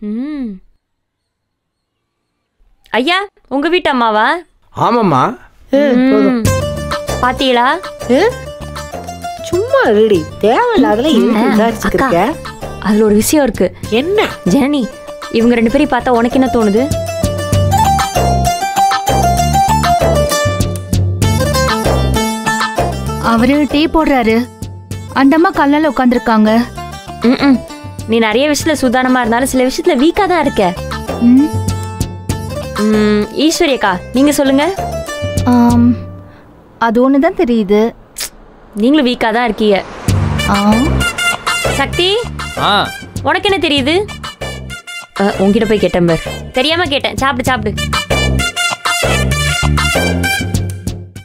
ம் ஐயா உங்க வீட்டு அம்மாவா ஆமாம்மா ம். பாத்தீங்களா ஏ? சும்மா ரெடி தேவையில்லாதல இருக்கு விசாரிச்சுக்கிருக்க அதுல ஒரு விஷயம் இருக்கு என்ன ஜனனி இவங்க ரெண்டு பேரையும் பார்த்தா உனக்கு என்ன தோணுது அவரு டீ போடுறாரு அந்த அம்மா கல்லால உட்காந்துருக்காங்க ம்ம். நீ நிறைய விஷயத்துல சுதானமா இருந்தாலும் சில விஷயத்துல வீக்கா தான் இருக்க ம், ஈஸ்வரி அக்கா நீங்க சொல்லுங்க அது ஒண்ணுதான் தெரியுது நீங்களும் வீக்கா தான் இருக்கீங்க ஆ, சக்தி ஆ உனக்கு என்ன தெரியுது அ, உன்கிட்ட போய் கேட்டேன் பார் தெரியாம கேட்டேன் சாப்பிடு சாப்பிடு